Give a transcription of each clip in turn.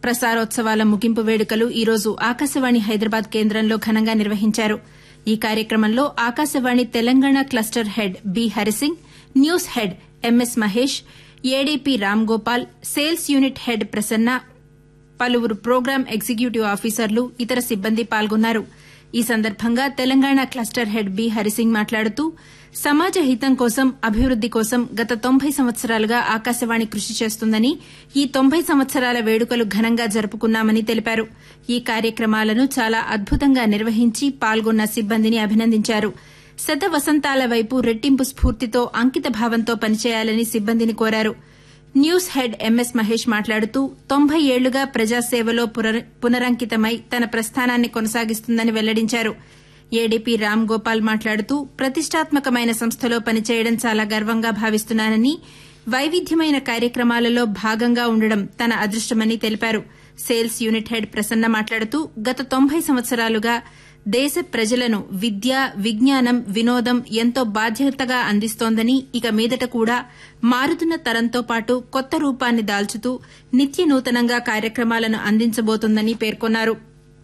ప్రసారోత్సవాల ముగింపు వేడుకలు ఈరోజు ఆకాశవాణి హైదరాబాద్ కేంద్రంలో ఘనంగా నిర్వహించారు ఈ కార్యక్రమంలో Akashvani Telangana cluster head B Harisingh news head MS Mahesh ADP Ram Gopal sales unit head Prasanna పలువురు ప్రోగ్రాం ఎగ్జిక్యూటివ్ ఆఫీసర్లు ఇతర సిబ్బంది పాల్గొన్నారు ఈ సందర్భంగా Telangana cluster head B Harisingh మాట్లాడుతూ సమాజ హితం కోసం అభివృద్ది కోసం గత తొంభై సంవత్సరాలుగా ఆకాశవాణి కృషి చేస్తుందని ఈ తొంభై సంవత్సరాల వేడుకలు ఘనంగా జరుపుకున్నామని తెలిపారు ఈ కార్యక్రమాలను చాలా అద్భుతంగా నిర్వహించి పాల్గొన్న సిబ్బందిని అభినందించారు శత వసంతాల వైపు రెట్టింపు స్ఫూర్తితో అంకిత భావంతో పనిచేయాలని సిబ్బందిని కోరారు న్యూస్ హెడ్ ఎంఎస్ మహేష్ మాట్లాడుతూ తొంభై ఏళ్లుగా ప్రజాసేవలో పునరంకితమై తన ప్రస్థానాన్ని కొనసాగిస్తుందని వెల్లడించారు ఏడీపీ రామ్ గోపాల్ మాట్లాడుతూ ప్రతిష్టాత్మకమైన సంస్థలో పనిచేయడం చాలా గర్వంగా భావిస్తున్నానని వైవిధ్యమైన కార్యక్రమాలలో భాగంగా ఉండడం తన అదృష్టమని తెలిపారు సేల్స్ యూనిట్ హెడ్ ప్రసన్న మాట్లాడుతూ గత తొంభై సంవత్సరాలుగా దేశ ప్రజలను విద్య విజ్ఞానం వినోదం ఎంతో బాధ్యతగా అందిస్తోందని ఇక మీదట కూడా మారుతున్న తరంతో పాటు కొత్త రూపాన్ని దాల్చుతూ నిత్య నూతనంగా కార్యక్రమాలను అందించబోతోందని పేర్కొన్నారు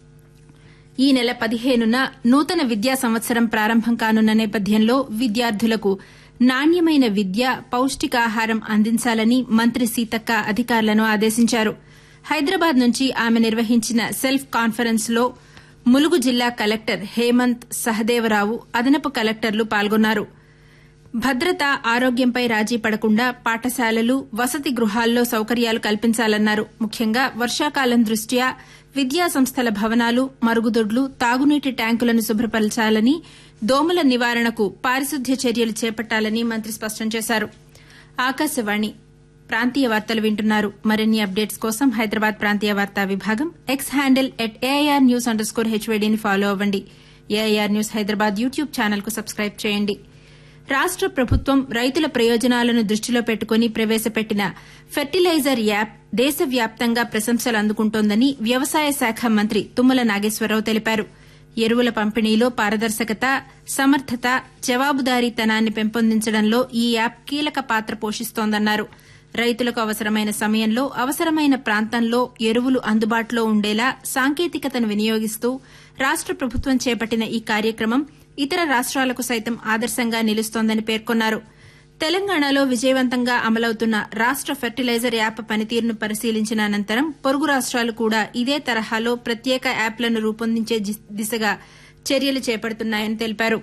ఈ నెల పదిహేనున నూతన విద్యా సంవత్సరం ప్రారంభం కానున్న నేపథ్యంలో విద్యార్థులకు నాణ్యమైన విద్య పౌష్టికాహారం అందించాలని మంత్రి సీతక్క అధికారులను ఆదేశించారు హైదరాబాద్ నుంచి ఆమె నిర్వహించిన సెల్ఫ్ కాన్ఫరెన్స్ లో ములుగు జిల్లా కలెక్టర్ హేమంత్ సహదేవరావు అదనపు కలెక్టర్లు పాల్గొన్నారు భద్రత ఆరోగ్యంపై రాజీ పడకుండా పాఠశాలలు వసతి గృహాల్లో సౌకర్యాలు కల్పించాలన్నారు ముఖ్యంగా వర్షాకాలం దృష్ట్యా విద్యా సంస్థల భవనాలు మరుగుదొడ్లు తాగునీటి ట్యాంకులను శుభ్రపరచాలని దోమల నివారణకు పారిశుద్ధ్య చర్యలు చేపట్టాలని మంత్రి స్పష్టం చేశారు ఆకాశవాణి ప్రాంతీయ వార్తలు వింటున్నారు మరిన్ని అప్డేట్స్ కోసం హైదరాబాద్ ప్రాంతీయ వార్తా విభాగం X handle at AIR news under score హెచ్వైడీని ఫాలో అవ్వండి AIR news Hyderabad YouTube channel కు సబ్స్క్రైబ్ చేయండి రాష్ట ప్రభుత్వం రైతుల ప్రయోజనాలను దృష్టిలో పెట్టుకుని ప్రవేశపెట్టిన ఫెర్టిలైజర్ యాప్ దేశవ్యాప్తంగా ప్రశంసలు అందుకుంటోందని వ్యవసాయ శాఖ మంత్రి తుమ్మల నాగేశ్వరరావు తెలిపారు ఎరువుల పంపిణీలో పారదర్శకత సమర్థత జవాబుదారీతనాన్ని పెంపొందించడంలో ఈ యాప్ కీలక పాత్ర పోషిస్తోందన్నారు రైతులకు అవసరమైన సమయంలో అవసరమైన ప్రాంతంలో ఎరువులు అందుబాటులో ఉండేలా సాంకేతికతను వినియోగిస్తూ రాష్ట ప్రభుత్వం చేపట్టిన ఈ కార్యక్రమం ఇతర రాష్ట్రాలకు సైతం ఆదర్శంగా నిలుస్తోందని పేర్కొన్నారు తెలంగాణలో విజయవంతంగా అమలవుతున్న రాష్ట ఫెర్టిలైజర్ యాప్ పనితీరును పరిశీలించిన అనంతరం పొరుగు రాష్ట్రాలు కూడా ఇదే తరహాలో ప్రత్యేక యాప్లను రూపొందించే దిశగా చర్యలు చేపడుతున్నాయని తెలిపారు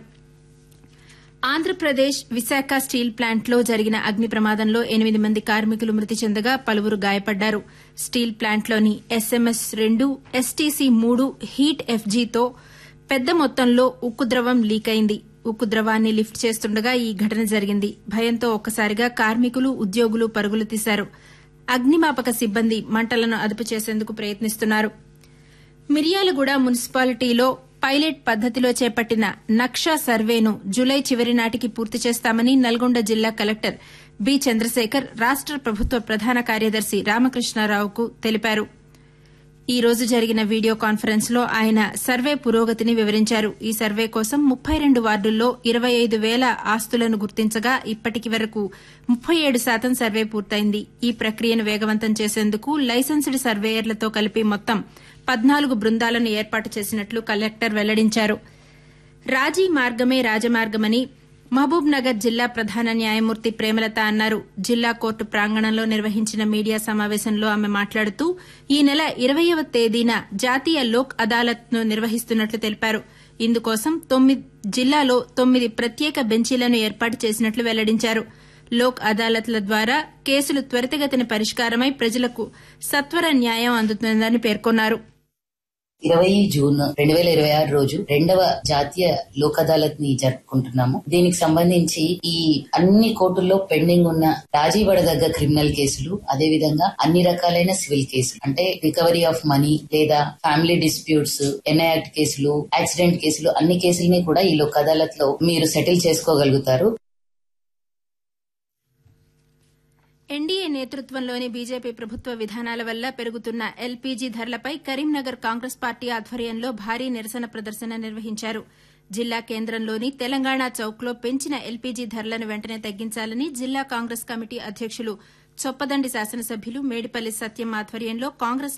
ఆంధ్రప్రదేశ్ విశాఖ స్టీల్ ప్లాంట్లో జరిగిన అగ్ని ప్రమాదంలో ఎనిమిది మంది కార్మికులు మృతి చెందగా పలువురు గాయపడ్డారు స్టీల్ ప్లాంట్లోని ఎస్ఎంఎస్ రెండు ఎస్టీసీ మూడు హీట్ ఎఫ్జీతో పెద్ద మొత్తంలో ఉక్కు ద్రవం లీక్ అయింది ఉక్కు ద్రవాన్ని లిఫ్ట్ చేస్తుండగా ఈ ఘటన జరిగింది భయంతో ఒక్కసారిగా కార్మికులు ఉద్యోగులు పరుగులు తీశారు అగ్నిమాపక సిబ్బంది మంటలను అదుపు చేసేందుకు ప్రయత్నిస్తున్నారు మిర్యాలగూడ మున్సిపాలిటీలో పైలట్ పద్దతిలో చేపట్టిన నక్షా సర్వేను జులై చివరి నాటికి పూర్తి చేస్తామని నల్గొండ జిల్లా కలెక్టర్ బి చంద్రశేఖర్ రాష్ట ప్రభుత్వ ప్రధాన కార్యదర్శి రామకృష్ణారావుకు తెలిపారు ఈ రోజు జరిగిన వీడియో కాన్ఫరెన్స్ లో ఆయన సర్వే పురోగతిని వివరించారు ఈ సర్వే కోసం ముప్పై రెండు వార్డుల్లో ఇరవై ఐదు వేల ఆస్తులను గుర్తించగా ఇప్పటికి వరకు ముప్పై ఏడు శాతం సర్వే పూర్తయింది ఈ ప్రక్రియను వేగవంతం చేసేందుకు లైసెన్స్డ్ సర్వేయర్లతో కలిపి మొత్తం పద్నాలుగు బృందాలను ఏర్పాటు చేసినట్లు కలెక్టర్ వెల్లడించారు రాజీ మార్గమే రాజమార్గమని మహబూబ్ నగర్ జిల్లా ప్రధాన న్యాయమూర్తి ప్రేమలత అన్నారు జిల్లా కోర్టు ప్రాంగణంలో నిర్వహించిన మీడియా సమావేశంలో ఆమె మాట్లాడుతూ ఈ నెల ఇరవయవ తేదీన జాతీయ లోక్ అదాలత్ను నిర్వహిస్తున్నట్లు తెలిపారు ఇందుకోసం జిల్లాలో తొమ్మిది ప్రత్యేక బెంచీలను ఏర్పాటు చేసినట్లు వెల్లడించారు లోక్ అదాలత్ల ద్వారా కేసులు త్వరితగతిన పరిష్కారమై ప్రజలకు సత్వర న్యాయం అందుతుందని పేర్కొన్నారు ఇరవై జూన్ రెండు వేల ఇరవై ఆరు రోజు రెండవ జాతీయ లోక్ అదాలత్ ని జరుపుకుంటున్నాము దీనికి సంబంధించి ఈ అన్ని కోర్టుల్లో పెండింగ్ ఉన్న రాజీ పడదగ్గ క్రిమినల్ కేసులు అదే విధంగా అన్ని రకాలైన సివిల్ కేసులు అంటే రికవరీ ఆఫ్ మనీ లేదా ఫ్యామిలీ డిస్ప్యూట్స్ ఎన్ఐఆక్ట్ కేసులు యాక్సిడెంట్ కేసులు అన్ని కేసుల్ని కూడా ఈ లోక్ అదాలత్ లో మీరు సెటిల్ చేసుకోగలుగుతారు ఎన్డీఏ నేతృత్వంలోని బీజేపీ ప్రభుత్వ విధానాల వల్ల పెరుగుతున్న ఎల్పీజీ ధరలపై కరీంనగర్ కాంగ్రెస్ పార్టీ ఆధ్వర్యంలో భారీ నిరసన ప్రదర్శన నిర్వహించారు జిల్లా కేంద్రంలోని తెలంగాణ చౌక్లో పెంచిన ఎల్పీజీ ధరలను వెంటనే తగ్గించాలని జిల్లా కాంగ్రెస్ కమిటీ అధ్యకులు చొప్పదండి శాసనసభ్యులు మేడిపల్లి సత్యం ఆధ్వర్యంలో కాంగ్రెస్